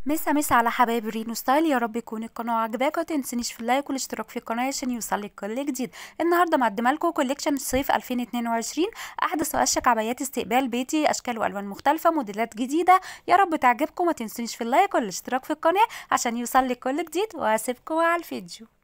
مسا مسا على حبايب رينو ستايل يا رب يكون القناه عجباك وتنسنيش في اللايك والاشتراك في القناه عشان يوصلك كل جديد النهارده مقدمه لكم كوليكشن صيف 2022 احدث واشيك عبايات استقبال بيتي اشكال والوان مختلفه موديلات جديده يا رب تعجبكم وما تنسونيش في اللايك والاشتراك في القناه عشان يوصلك كل جديد واسيبكم على الفيديو